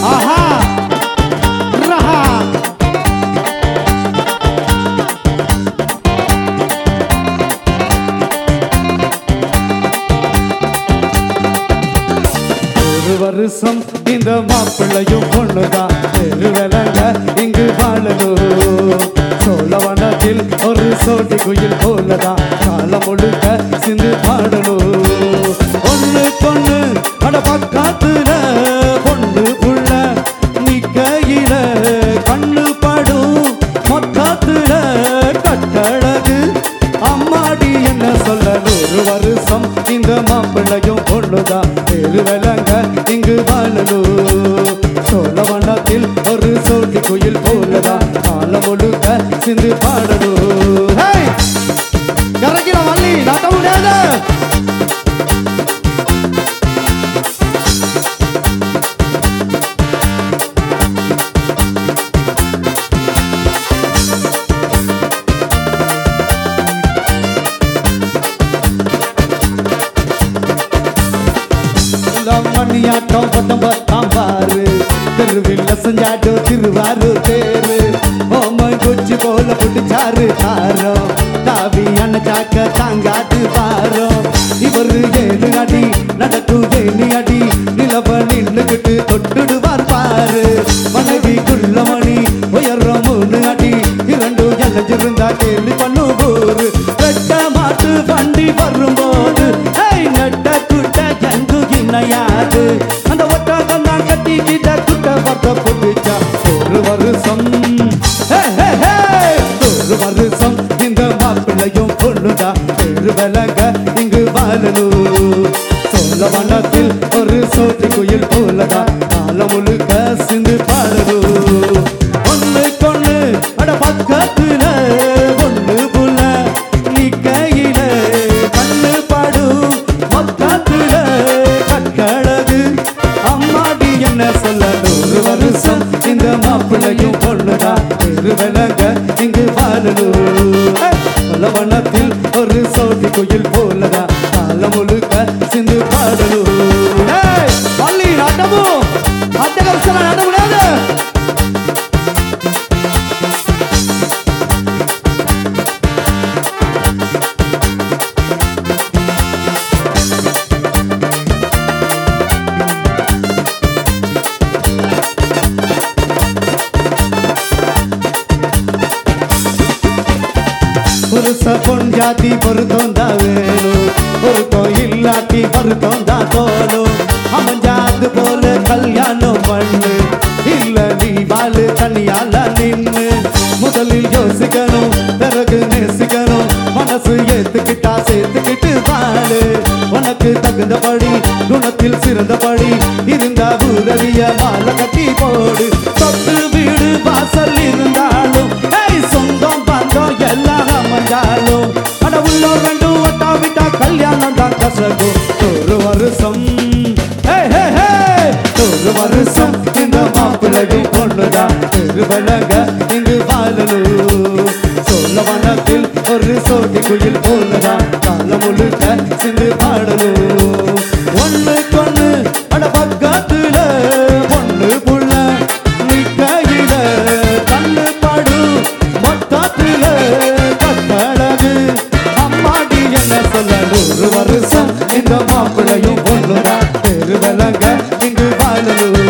ஆஹா ரஹா ஒரு வருஷம் இந்த மாப்பிள்ளையும் பொண்ணுதான் தெருவிலங்க இங்கு வாழணும் சோழவனத்தில் ஒரு சோட்டி குயில் போலதான் காலம் முழுக்க சிந்து பாடணும் ஒண்ணு பொண்ணு அட பக்காத்துல பொண்ணு புள்ள நிக்கையில கண்ணு படும் மொத்தத்துல கட்டழகு அம்மாடி என்ன சொல்ல நூறு வருஷம் இந்த மாப்பிள்ளையும் பொண்ணுதான் தெருவிலங்க இங்கு வாழணும் சோழவனத்தில் ஒரு சோட்டி குயில் போலதான் காலம் முழுக்க சிந்து பாடணும் ஹேய்! கரைக்கிற வள்ளி நட்ட முடியாது மணியாட்டம் பட்டம் பத்தாம் பாரு தெருவில் செஞ்சாட்டம் திருவாரூர் தேரு ஓமை குச்சி போல புடிச்சாரு தாரம் தாவி அணைச்சாக்க தாங்காது பாரம் இவரு ஏழு அடி நடக்கும் ஏழு அடி நிலவ நின்னுகிட்டு தொட்டுடுவார் பாரு மனைவி குள்ளமணி உயரம் மூணு அடி இரண்டு இணைஞ்சிருந்தா கேள்வி பண்ணும் ஊரு வெட்ட மாட்டு வண்டி வரும்போது ஏய், நட்ட குட்ட ஜங்கு இணையாது அந்த ஒட்டாகம் தான் கட்டிக்கிட்ட குட்ட பத்த புடிச்சா ஒரு வருஷம் ஹே, ஹே, ஹே. ஒரு வருஷம் இந்த மாப்பிள்ளையும் பொண்ணுதா பேரு விலங்க இங்கு வாழணும் சொல்ல வனத்தில் ஒரு சோட்டு குயில் போலதா காலம் முழுக்க சிந்து பாடணும் ஒண்ணு கொண்ணு அட பக்கத்துல ஒண்ணு புள்ள நீ கையில கண்ணு பாடும் மொத்தத்துல கட்டழகு அம்மாடி என்ன சொல்ல நூறு வருஷம் இந்த மாப்பிள்ளையும் பொண்ணுடா பெரு விலங்க இங்கு வாழணும் வனத்தில் ஒரு சோதி குயில் போலதா காலம் முழுக்க சிந்து பாடணும் ஏய், பள்ளி நாட்டமும் அட்டகம் சில நட முடியாது புருஷ பொன் ஜாதி பொருத்தம் தான் வேணும் பொருத்தம் இல்லாட்டி பொருத்தம் தான் தோணும் அமைஞ்சாது போல கல்யாணம் பண்ணு இல்ல நீ வாழு தனியால நின்னு முதலில் யோசிக்கணும் பிறகு நேசிக்கணும் மனசு ஏத்துக்கிட்டா சேர்த்துக்கிட்டு வாழு உனக்கு தகுந்தபடி குணத்தில் சிறந்தபடி இருந்தா உதவிய மாலை கட்டி போடு சொத்து வீடு வாசல் இருந்தாலும் ஏய், சொந்தம் பந்தம் எல்லாம் அமைஞ்சாலும் அட உள்ளோர் ரெண்டும் ஒட்டா விட்டா கல்யாணம் தான் கசகும் ஒரு வருஷம் ஏய், ஹே, ஹே. ஒரு வருஷம் இந்த மாப்பிள்ளையும் பொண்ணுதான் திருவலங்க இங்கு வாழணும் சொல்ல வனத்தில் ஒரு சோட்டி குயில் போலதான் காலம் முழுக்க சிந்து பாடணும் ஒண்ணு கொண்ணு அட பக்கத்துல பொண்ணு புள்ள நீ கையில கண்ணு படு மொத்தத்துல கட்டழகு அம்மாடி என்ன சொல்ல நூறு வருஷம் இந்த மாப்பிள்ளையும் பொண்ணுதான் பெருவலங்க இங்கு வாழணும்